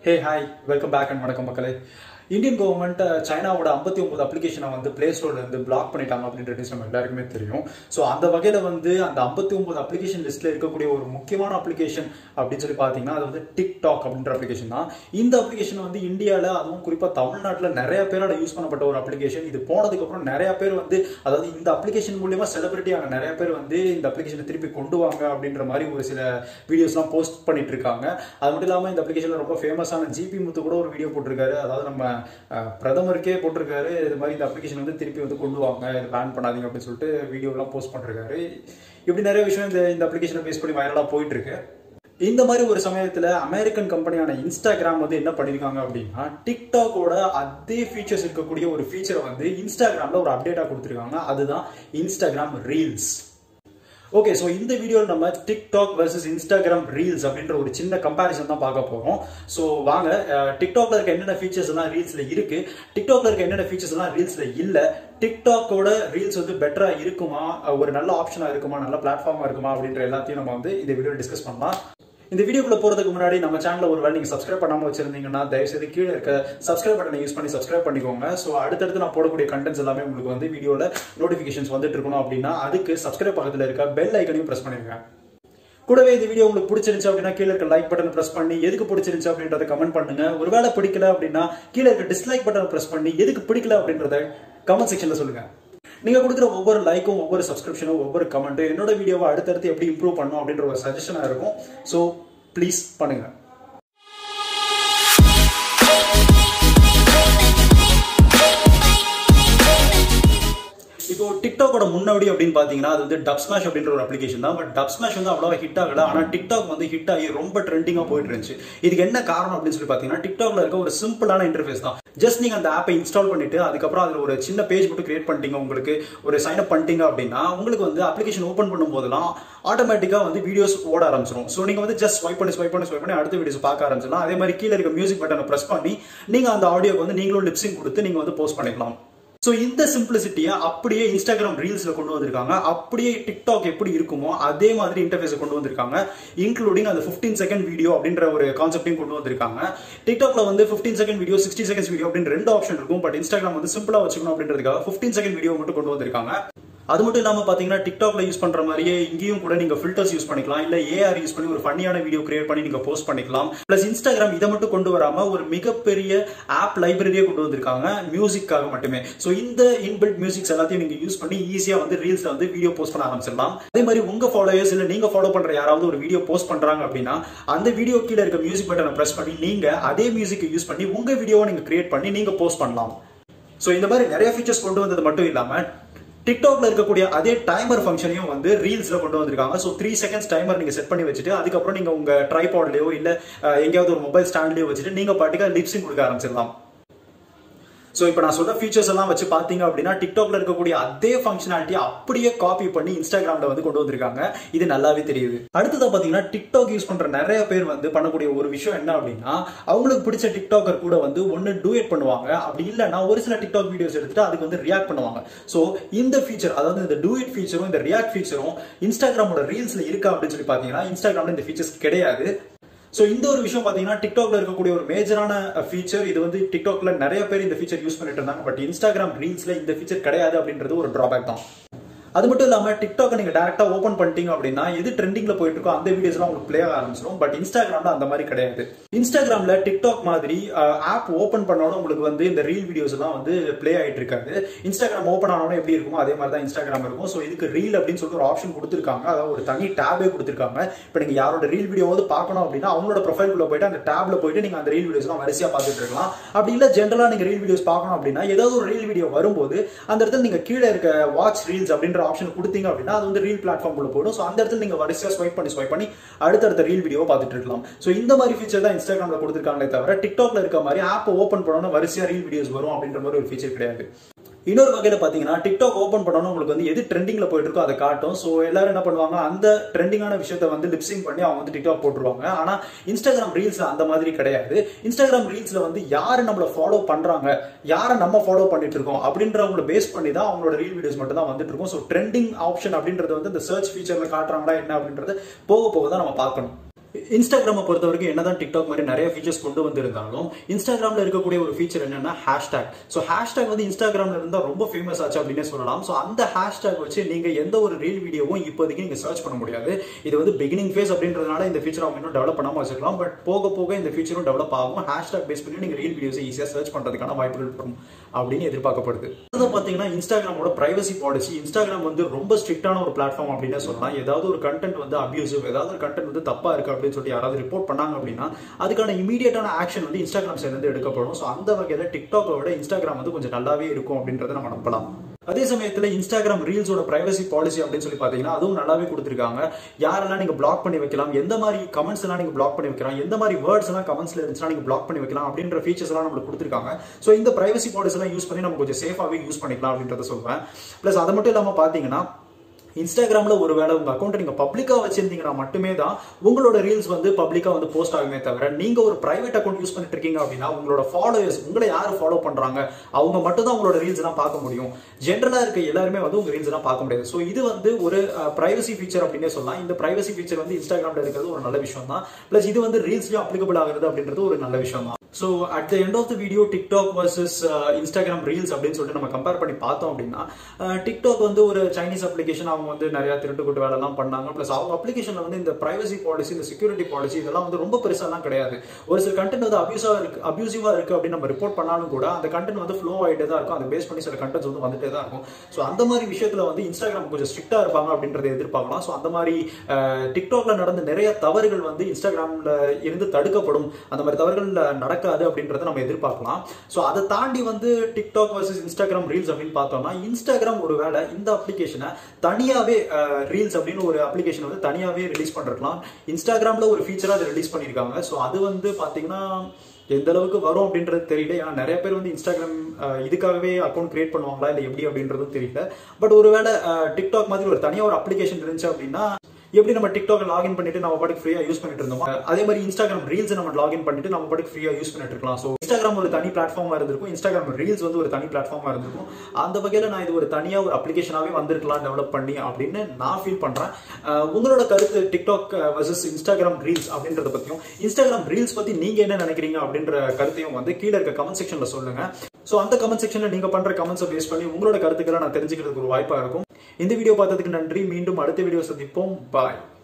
hey hi welcome back and வணக்கம் மக்களே Indian government சைனாவோட ஐம்பத்தி ஒன்பது அப்ளிகேஷனை வந்து பிளே ஸ்டோர்ல இருந்து பிளாக் பண்ணிட்டாங்க அப்படின்ற நியூஸ் நம்ம எல்லாருக்குமே தெரியும் ஸோ அந்த வகையில வந்து அந்த ஐம்பத்தி ஒன்பது அப்ளிகேஷன் லிஸ்ட்ல இருக்கக்கூடிய ஒரு முக்கியமான அப்ளிகேஷன் அப்படின்னு சொல்லி பார்த்தீங்கன்னா அது வந்து டிக்டாக் அப்படின்ற அப்ளிகேஷன் தான் இந்த அப்ளிகேஷன் வந்து இந்தியாவில் அதுவும் குறிப்பாக தமிழ்நாட்டில் நிறைய பேரோட யூஸ் பண்ணப்பட்ட ஒரு அப்ளிகேஷன் இது போனதுக்கு அப்புறம் நிறைய பேர் வந்து அதாவது இந்த அப்ளிகேஷன் மூலியமா செலிபிரிட்டி ஆன நிறைய பேர் வந்து இந்த அப்ளிகேஷனை திருப்பி கொண்டு வாங்க அப்படின்ற மாதிரி ஒரு சில வீடியோஸ்லாம் போஸ்ட் பண்ணிட்டு இருக்காங்க அது மட்டும் இல்லாமல் இந்த அப்ளிகேஷன்ல ரொம்ப ஃபேமஸான ஜிபி முத்து கூட ஒரு வீடியோ போட்டிருக்காரு அதாவது நம்ம அஹ், பிரதமருக்கே போட்டிருக்காரு இது மாதிரி இந்த அப்ளிகேஷன் வந்து திருப்பி வந்து கொண்டு வாங்க இதை பேன் பண்ணாதீங்க அப்படின்னு சொல்லிட்டு வீடியோலாம் போஸ்ட் பண்ணிருக்காரு இப்படி நிறைய விஷயம் இந்த இந்த அப்ளிகேஷனை பேஸ் பண்ணி வைரலாக போயிட்டு இருக்கு இந்த மாதிரி ஒரு சமயத்துல அமெரிக்கன் கம்பெனியான இன்ஸ்டாகிராம் வந்து என்ன பண்ணிருக்காங்க அப்படின்னா டிக்டாக்கோட அதே ஃபீச்சர்ஸ் இருக்கக்கூடிய ஒரு ஃபீச்சரை வந்து இன்ஸ்டாகிராம்ல ஒரு அப்டேட்டா கொடுத்துருக்காங்க அதுதான் இன்ஸ்டாகிராம் ரீல்ஸ் ஓகே ஸோ இந்த வீடியோவில் நம்ம டிக்டாக் வர்சஸ் இன்ஸ்டாகிராம் ரீல்ஸ் அப்படின்ற ஒரு சின்ன கம்பேரிசன் தான் பார்க்க போகிறோம் ஸோ வாங்க அஹ், டிக்டாக்ல இருக்க என்னென்ன ஃபீச்சர்ஸ் எல்லாம் ரீல்ஸ்ல இருக்கு டிக்டாக்ல இருக்க என்னென்ன ஃபீச்சர்ஸ் எல்லாம் ரீல்ஸ்ல இல்ல டிக்டாக்கோட ரீல்ஸ் வந்து பெட்டரா இருக்குமா அஹ், ஒரு நல்ல ஆப்ஷனா இருக்குமா நல்ல பிளாட்ஃபார்மா இருக்குமா அப்படின்ற எல்லாத்தையும் நம்ம வந்து இந்த வீடியோ டிஸ்கஸ் பண்ணலாம் இந்த வீடியோக்குள்ள போறதுக்கு முன்னாடி நம்ம சேனல்ல ஒரு வேளை நீங்க சப்ஸ்கிரைப் பண்ணாம வச்சிருந்தீங்கன்னா தயவுசெய்து கீழே இருக்க சப்ஸ்கிரைப் பட்டனை யூஸ் பண்ணி சப்ஸ்கிரைப் பண்ணிக்கோங்க ஸோ அடுத்தடுத்து நான் போடக்கூடிய கண்டென்ட்ஸ் எல்லாமே உங்களுக்கு வந்து வீடியோல நோட்டிபிகேஷன்ஸ் வந்துட்டு இருக்கணும் அப்படின்னா அதுக்கு சப்ஸ்கிரைப் பக்கத்துல இருக்க பெல் ஐக்கனையும் பிரஸ் பண்ணிருங்க கூடவே இந்த வீடியோ உங்களுக்கு பிடிச்சிருந்துச்சு அப்படின்னா கீழே இருக்க லைக் பட்டன் பிரஸ் பண்ணி எதுக்கு பிடிச்சிருந்துச்சு அப்படின்றத கமெண்ட் பண்ணுங்க ஒருவேளை பிடிக்கல அப்படின்னா கீழே இருக்க டிஸ்லைக் பட்டன் பிரஸ் பண்ணி எதுக்கு பிடிக்கல அப்படின்றத கமெண்ட் செக்ஷன்ல சொல்லுங்க நீங்க கொடுக்குற ஒவ்வொரு லைக்கும் ஒவ்வொரு சப்ஸ்கிரிப்ஷனும் ஒவ்வொரு கமெண்ட்டும் என்னோட வீடியோவை அடுத்தடுத்து எப்படி இம்ப்ரூவ் பண்ணும் அப்படின்ற ஒரு சஜஷனா இருக்கும் ஸோ ப்ளீஸ் பண்ணுங்க இப்போ டிக்டாக்கோட முன்னாடி அப்படின்னு பாத்தீங்கன்னா அது வந்து டப் ஸ்மாஷ் அப்படின்ற ஒரு அப்ளிகேஷன் தான் பட் டப் ஸ்மாஷ் வந்து அவ்வளவா ஹிட் ஆகல ஆனா டிக்டாக் வந்து ஹிட் ஆகி ரொம்ப ட்ரெண்டிங்கா போயிட்டு இருந்துச்சு இதுக்கு என்ன காரணம் அப்படின்னு சொல்லி பாத்தீங்கன்னா டிக்டாக்ல இருக்க ஒரு சிம்பிளான இன்டர்ஃபேஸ் தான் ஜஸ்ட் நீங்க அந்த ஆப்பை இன்ஸ்டால் பண்ணிட்டு அதுக்கப்புறம் அதுல ஒரு சின்ன பேஜ் மட்டும் கிரியேட் பண்ணிட்டீங்க உங்களுக்கு ஒரு சைன் அப் பண்ணிட்டீங்க அப்படின்னா உங்களுக்கு வந்து அப்ளிகேஷன் ஓப்பன் பண்ணும் போதெல்லாம் ஆட்டோமேட்டிக்கா வந்து வீடியோஸ் ஓட ஆரம்பிச்சிடும் ஸோ நீங்க வந்து ஜஸ்ட் ஸ்வைப் பண்ணி ஸ்வைப் பண்ணி ஸ்வைப் பண்ணி அடுத்த வீடியோஸ் பார்க்க ஆரம்பிச்சிடலாம் அதே மாதிரி கீழே இருக்க மியூசிக் பட்டனை பிரஸ் பண்ணி நீங்க அந்த ஆடியோக்கு வந்து நீங்களும் லிப்சிங் கொடுத்து நீங்க வந்து போஸ்ட் பண்ணிக்கலாம் ஸோ இந்த சிம்பிளிசிட்டியை அப்படியே இன்ஸ்டாகிராம் ரீல்ஸ்ல கொண்டு வந்திருக்காங்க அப்படியே டிக்டாக் எப்படி இருக்குமோ அதே மாதிரி இன்டர்ஃபேஸை கொண்டு வந்திருக்காங்க இன்க்ளூடிங் அந்த 15 செகண்ட் வீடியோ அப்படின்ற ஒரு கான்செப்டையும் கொண்டு வந்திருக்காங்க டிக்டாக்ல வந்து 15 second video sixty seconds video அப்படின்னு ரெண்டு ஆப்ஷன் இருக்கும் பட் இன்ஸ்டாகிராம் வந்து சிம்பிளா வச்சுக்கணும் அப்படின்றதுக்காக 15 செகண்ட் வீடியோ மட்டும் கொண்டு வந்திருக்காங்க அது மட்டும் இல்லாம பாத்தீங்கன்னா டிக்டாக்ல யூஸ் பண்ற மாதிரியே இங்கேயும் கூட நீங்க ஃபில்டர்ஸ் யூஸ் பண்ணிக்கலாம் இல்ல ஏஆர் யூஸ் பண்ணி ஒரு ஃபன்னியான வீடியோ கிரியேட் பண்ணி நீங்க போஸ்ட் பண்ணிக்கலாம் பிளஸ் இன்ஸ்டாகிராம் இதை மட்டும் கொண்டு வராம ஒரு மிகப்பெரிய ஆப் லைப்ரரியே கொண்டு வந்திருக்காங்க மியூசிக்காக மட்டுமே சோ இந்த இன்பில்ட் மியூசிக்ஸ் எல்லாத்தையும் நீங்க யூஸ் பண்ணி ஈஸியா வந்து ரீல்ஸ்ல வந்து வீடியோ போஸ்ட் பண்ண ஆரம்பிச்சிடலாம் அதே மாதிரி உங்க ஃபாலோயர்ஸ் இல்ல நீங்க ஃபாலோ பண்ற யாராவது ஒரு வீடியோ போஸ்ட் பண்றாங்க அப்படின்னா அந்த வீடியோ கீழே இருக்க மியூசிக் பட்டனை பிரஸ் பண்ணி நீங்க அதே மியூசிக் யூஸ் பண்ணி உங்க வீடியோவை நீங்க கிரியேட் பண்ணி நீங்க போஸ்ட் பண்ணலாம் சோ இந்த மாதிரி நிறைய ஃபீச்சர்ஸ் கொண்டு வந்தது மட்டும் இல்லாம டிக்டாக்ல இருக்கக்கூடிய அதே டைமர் ஃபங்க்ஷனையும் வந்து ரீல்ஸ்ல கொண்டு வந்திருக்காங்க ஸோ த்ரீ செகண்ட்ஸ் டைமர் நீங்க செட் பண்ணி வச்சுட்டு அதுக்கப்புறம் நீங்க உங்க ட்ரைபாட்லயோ இல்ல அஹ், எங்கேயாவது ஒரு மொபைல் ஸ்டாண்ட்லயோ வச்சுட்டு நீங்க பாட்டுக்கா லிப்ஸிங் கொடுக்க ஆரம்பிச்சிடலாம் ஸோ இப்போ நான் சொன்ன ஃபீச்சர்ஸ் எல்லாம் வச்சு பார்த்தீங்க அப்படின்னா டிக்டாக்ல இருக்கக்கூடிய அதே ஃபங்க்ஷனாலிட்டி அப்படியே காப்பி பண்ணி இன்ஸ்டாகிராம்ல வந்து கொண்டு வந்திருக்காங்க இது நல்லாவே தெரியுது அடுத்ததா பார்த்தீங்கன்னா டிக்டாக் யூஸ் பண்ற நிறைய பேர் வந்து பண்ணக்கூடிய ஒரு விஷயம் என்ன அப்படின்னா அவங்களுக்கு பிடிச்ச டிக்டாக்கர் கூட வந்து ஒன்று டூயட் பண்ணுவாங்க அப்படி இல்லைன்னா ஒரு சில டிக்டாக் வீடியோஸ் எடுத்துட்டு அதுக்கு வந்து ரியாக்ட் பண்ணுவாங்க ஸோ இந்த ஃபீச்சர் அதாவது இந்த டூயட் ஃபீச்சரும் இந்த ரியாக்ட் ஃபீச்சரும் இன்ஸ்டாகிராமோட ரீல்ஸ்ல இருக்கா அப்படின்னு சொல்லி பார்த்தீங்கன்னா இன்ஸ்டாகிராம்ல இந்த ஃபீச்சர்ஸ் கிடையாது ஸோ இந்த ஒரு விஷயம் பார்த்தீங்கன்னா டிக்டாக்ல இருக்கக்கூடிய ஒரு மேஜரான ஃபீச்சர் இது வந்து டிக்டாக்ல நிறைய பேர் இந்த ஃபீச்சர் யூஸ் பண்ணிட்டு இருந்தாங்க பட் இன்ஸ்டாகிராம் ரீல்ஸ்ல இந்த ஃபீச்சர் கிடையாது அப்படின்றது ஒரு டிராபேக் தான் அது மட்டும் இல்லாம டிக்டாக் நீங்க டேரக்டா ஓபன் பண்ணிட்டீங்க அப்படின்னா எது ட்ரெண்டிங்ல போயிட்டு இருக்கோ அந்த வீடியோஸ் எல்லாம் உங்களுக்கு பிளே ஆக ஆரம்பிச்சிடும் பட் இன்ஸ்டாகிராம்ல அந்த மாதிரி கிடையாது இன்ஸ்டாகிராம்ல டிக்டாக் மாதிரி ஆப் ஓபன் பண்ணோட உங்களுக்கு வந்து இந்த ரீல் வீடியோஸ் எல்லாம் வந்து பிளே ஆயிட்டு இருக்காது இன்ஸ்டாகிராம் ஓபன் ஆனோட எப்படி இருக்குமோ அதே மாதிரி தான் இன்ஸ்டாகிராம் இருக்கும் ஸோ இதுக்கு ரீல் அப்படின்னு சொல்லிட்டு ஒரு ஆப்ஷன் கொடுத்துருக்காங்க அதாவது ஒரு தனி டேபே கொடுத்துருக்காங்க இப்போ நீங்க யாரோட ரீல் வீடியோவது பார்க்கணும் அப்படின்னா அவங்களோட ப்ரொஃபைல்குள்ள போயிட்டு அந்த டேப்ல போயிட்டு நீங்க அந்த ரீல் வீடியோஸ் எல்லாம் வரிசையா பார்த்துட்டு இருக்கலாம் அப்படி இல்ல ஜென்ரலா நீங்க ரீல் வீடியோஸ் பார்க்கணும் அப்படின்னா ஏதாவது ஒரு ரீல் வீடியோ வரும்போது அந்த இடத்துல நீங்க கீழே இருக்க வாட்ச் ரீல்ஸ் அப்படின்ற ஆப்ஷன் கொடுத்தீங்க அப்படின்னா அது வந்து ரீல் பிளாட்ஃபார்ம் உள்ள போயிடும் ஸோ அந்த இடத்துல நீங்க வரிசையா ஸ்வைப் பண்ணி ஸ்வைப் பண்ணி அடுத்தடுத்த ரீல் வீடியோ பார்த்துட்டு இருக்கலாம் ஸோ இந்த மாதிரி ஃபீச்சர் தான் இன்ஸ்டாகிராம்ல கொடுத்துருக்காங்களே தவிர டிக்டாக்ல இருக்க மாதிரி ஆப் ஓப்பன் பண்ணணும் வரிசையா ரீல் வீடியோஸ் வரும் அப்படின்ற மாதிரி ஒரு ஃபீச்சர் கிடையாது இன்னொரு வகையில பாத்தீங்கன்னா டிக்டாக் ஓபன் பண்ணணும் உங்களுக்கு வந்து எது ட்ரெண்டிங்ல போயிட்டு இருக்கோ அதை காட்டும் ஸோ எல்லாரும் என்ன பண்ணுவாங்க அந்த ட்ரெண்டிங்கான விஷயத்த வந்து லிப்சிங் பண்ணி அவங்க வந்து டிக்டாக் போட்டுருவாங்க ஆனா இன்ஸ்டாகிராம் ரீல்ஸ் அந்த மாதிரி கிடையாது இன்ஸ்டாகிராம் ரீல்ஸ்ல வந்து யாரு நம்மள ஃபாலோ பண்றாங்க யாரை நம்ம ஃபாலோ பண்ணிட்டு இருக்கோம் அப்படின்றவங்கள பேஸ் பண்ணி தான் அவங்களோட ரீல் வீடியோஸ் மட்டும் தான் வந்துட்டு இருக்கும் ஸோ ட்ரெண்டிங் ஆப்ஷன் அப்படின்றது வந்து இந்த சர்ச் ஃபீச்சர்ல காட்டுறாங்களா என்ன அப்படின்றது போக போக தான் நம்ம பார்க்கணும் இன்ஸ்டாகிராமை பொறுத்த வரைக்கும் என்னதான் டிக்டாக் மாதிரி நிறைய ஃபீச்சர்ஸ் கொண்டு வந்திருந்தாலும் இன்ஸ்டாகிராம்ல இருக்கக்கூடிய ஒரு ஃபீச்சர் என்னன்னா ஹேஷ்டேக் ஸோ ஹேஷ்டேக் வந்து இன்ஸ்டாகிராம்ல இருந்தா ரொம்ப ஃபேமஸ் ஆச்சு அப்படின்னே சொல்லலாம் ஸோ அந்த ஹேஷ்டேக் வச்சு நீங்க எந்த ஒரு ரீல் வீடியோவும் இப்போதைக்கு நீங்க சர்ச் பண்ண முடியாது இது வந்து பிகினிங் ஃபேஸ் அப்படின்றதுனால இந்த ஃபீச்சர் அவங்க இன்னும் டெவலப் பண்ணாம வச்சிருக்கலாம் பட் போக போக இந்த ஃபீச்சரும் டெவலப் ஆகும் ஹேஷ்டேக் பேஸ் பண்ணி நீங்க ரீல் வீடியோஸ் ஈஸியாக சர்ச் பண்றதுக்கான வாய்ப்புகள் வரும் அப்படின்னு எதிர்பார்க்கப்படுது அது பார்த்தீங்கன்னா இன்ஸ்டாகிராமோட பிரைவசி பாலிசி இன்ஸ்டாகிராம் வந்து ரொம்ப ஸ்ட்ரிக்டான ஒரு பிளாட்ஃபார்ம் அப்படின்னு சொல்லலாம் ஏதாவது ஒரு கண்டென்ட் வந்து அபியூசிவ் ஏதாவது ஒரு கண்டென்ட் வந்து தப்பா இருக்கு அப்படின்னு சொல்லி யாராவது ரிப்போர்ட் பண்ணாங்க அப்படின்னா அதுக்கான இமீடியட்டான ஆக்ஷன் வந்து இன்ஸ்டாகிராம் சைட்ல இருந்து எடுக்கப்படும் ஸோ அந்த வகையில் டிக்டாக்கை விட இன்ஸ்டாகிராம் வந்து கொஞ்சம் நல்லாவே இருக்கும் அப்படின்றத நம்ம நம்பலாம் அதே சமயத்தில் இன்ஸ்டாகிராம் ரீல்ஸோட பிரைவசி பாலிசி அப்படின்னு சொல்லி பார்த்தீங்கன்னா அதுவும் நல்லாவே கொடுத்துருக்காங்க யாரெல்லாம் நீங்க பிளாக் பண்ணி வைக்கலாம் எந்த மாதிரி கமெண்ட்ஸ் எல்லாம் நீங்க பிளாக் பண்ணி வைக்கலாம் எந்த மாதிரி வேர்ட்ஸ் எல்லாம் கமெண்ட்ஸ்ல இருந்துச்சுன்னா நீங்க பிளாக் பண்ணி வைக்கலாம் அப்படின்ற ஃபீச்சர்ஸ் எல்லாம் நம்மளுக்கு கொடுத்துருக்காங்க ஸோ இந்த பிரைவசி பாலிசி எல்லாம் யூஸ் பண்ணி நம்ம கொஞ்சம் சேஃபாகவே யூஸ் பண்ணிக்கலாம் அப்படின்றத சொல்வேன் ப்ளஸ் அது மட்டும் இல்லாமல் பார்த்தீங்கன்னா இன்ஸ்டாகிராம்ல ஒருவேளை உங்க அக்கௌண்ட் நீங்க பப்ளிக்கா வச்சிருந்தீங்கன்னா மட்டுமே தான் உங்களோட ரீல்ஸ் வந்து பப்ளிக்கா வந்து போஸ்ட் ஆகுமே தவிர நீங்க ஒரு பிரைவேட் அக்கௌண்ட் யூஸ் பண்ணிட்டு இருக்கீங்க அப்படின்னா உங்களோட ஃபாலோவர்ஸ் உங்களை யாரு ஃபாலோ பண்றாங்க அவங்க மட்டும் தான் உங்களோட ரீல்ஸ் எல்லாம் பார்க்க முடியும் ஜென்ரலா இருக்க எல்லாருமே வந்து உங்க ரீல்ஸ் எல்லாம் பார்க்க முடியாது ஸோ இது வந்து ஒரு பிரைவசி ஃபீச்சர் அப்படின்னே சொல்லலாம் இந்த பிரைவசி ஃபீச்சர் வந்து இன்ஸ்டாகிராம்ல இருக்கிறது ஒரு நல்ல விஷயம் தான் பிளஸ் இது வந்து ரீல்ஸ்லயும் அப்ளிகபிள் ஆகுறது அப்படின்றது ஒரு நல்ல விஷயம் தான் so at the end of the video TikTok versus Instagram reels அப்படின்னு சொல்லிட்டு நம்ம கம்பேர் பண்ணி பார்த்தோம் அப்படின்னா டிக்டாக் வந்து ஒரு சைனீஸ் அப்ளிகேஷன் அவங்க வந்து நிறைய திருட்டு கூட்டு வேலைலாம் பண்ணாங்க ப்ளஸ் அவங்க அப்ளிகேஷன்ல வந்து இந்த பிரைவசி பாலிசி இந்த செக்யூரிட்டி பாலிசி இதெல்லாம் வந்து ரொம்ப பெருசாலாம் கிடையாது ஒரு சில கண்டென்ட் வந்து அபியூஸா இருக்கு அபியூசிவா இருக்கு அப்படின்னு நம்ம ரிப்போர்ட் பண்ணாலும் கூட அந்த கண்டென்ட் வந்து ஃப்ளோ ஆகிட்டே தான் இருக்கும் அதை பேஸ் பண்ணி சில கண்டென்ட்ஸ் வந்து வந்துட்டே தான் இருக்கும் ஸோ அந்த மாதிரி விஷயத்துல வந்து இன்ஸ்டாகிராம் கொஞ்சம் ஸ்ட்ரிக்டா இருப்பாங்க அப்படின்றத எதிர்பார்க்கலாம் ஸோ அந்த மாதிரி டிக்டாக்ல நடந்த நிறைய தவறுகள் வந்து இன்ஸ்டாகிராம்ல இருந்து தடுக்கப்படும் அந்த மாதிரி தவறுகள் நடக்காது அப்படின்றத நம்ம எதிர்பார்க்கலாம் ஸோ அதை தாண்டி வந்து டிக்டாக் வர்சஸ் இன்ஸ்டாகிராம் ரீல்ஸ் அப்படின்னு பார்த்தோம்னா இன்ஸ்டாகிராம் ஒருவேளை இந்த அப்ளிகேஷனை தனியாவே ரீல்ஸ் அப்படின்னு ஒரு அப்ளிகேஷன் வந்து தனியாவே ரிலீஸ் பண்ணிருக்கலாம் இன்ஸ்டாகிராம்ல ஒரு ஃபீச்சரா அதை ரிலீஸ் பண்ணியிருக்காங்க ஸோ அது வந்து பாத்தீங்கன்னா எந்த அளவுக்கு வரும் அப்படின்றது தெரியல ஏன்னா நிறைய பேர் வந்து இன்ஸ்டாகிராம் இதுக்காகவே அக்கௌண்ட் கிரியேட் பண்ணுவாங்களா இல்லை எப்படி அப்படின்றதும் தெரியல பட் ஒருவேளை டிக்டாக் மாதிரி ஒரு தனியாக ஒரு அப்ளிகேஷன் இருந்துச்சு அப்படின்னா எப்படி நம்ம டிக்டாக் லாகின் பண்ணிட்டு நம்ம பாட்டுக்கு ஃப்ரீயா யூஸ் பண்ணிட்டு இருந்தோம் அதே மாதிரி இன்ஸ்டாகிராம் ரீல்ஸ் நம்ம லாகின் பண்ணிட்டு நம்ம பாட்டுக்கு ஃப்ரீயா யூஸ் பண்ணிட்டு இருக்கலாம் ஸோ இன்ஸ்டாகிராம் ஒரு தனி பிளாட்ஃபார்மா இருந்திருக்கும் இன்ஸ்டாகிராம் ரீல்ஸ் வந்து ஒரு தனி பிளாட்ஃபார்மா இருந்திருக்கும் அந்த வகையில நான் இது ஒரு தனியா ஒரு அப்ளிகேஷனாவே வந்திருக்கலாம் டெவலப் பண்ணி அப்படின்னு நான் ஃபீல் பண்றேன் உங்களோட கருத்து டிக்டாக் வர்சஸ் இன்ஸ்டாகிராம் ரீல்ஸ் அப்படின்றத பத்தியும் இன்ஸ்டாகிராம் ரீல்ஸ் பத்தி நீங்க என்ன நினைக்கிறீங்க அப்படின்ற கருத்தையும் வந்து கீழே இருக்க கமெண்ட் செக்ஷன்ல சொல்லுங்க ஸோ அந்த கமெண்ட் செக்ஷன்ல நீங்க பண்ற கமெண்ட்ஸை பேஸ் பண்ணி உங்களோட கருத்துக்களை நான் தெரிஞ்சுக்கிறதுக்கு ஒரு வாய்ப்பா இருக்கும் இந்த வீடியோ பார்த்ததுக்கு நன்றி மீண்டும் அடுத்த வீடியோ சந்திப்போம் பாய்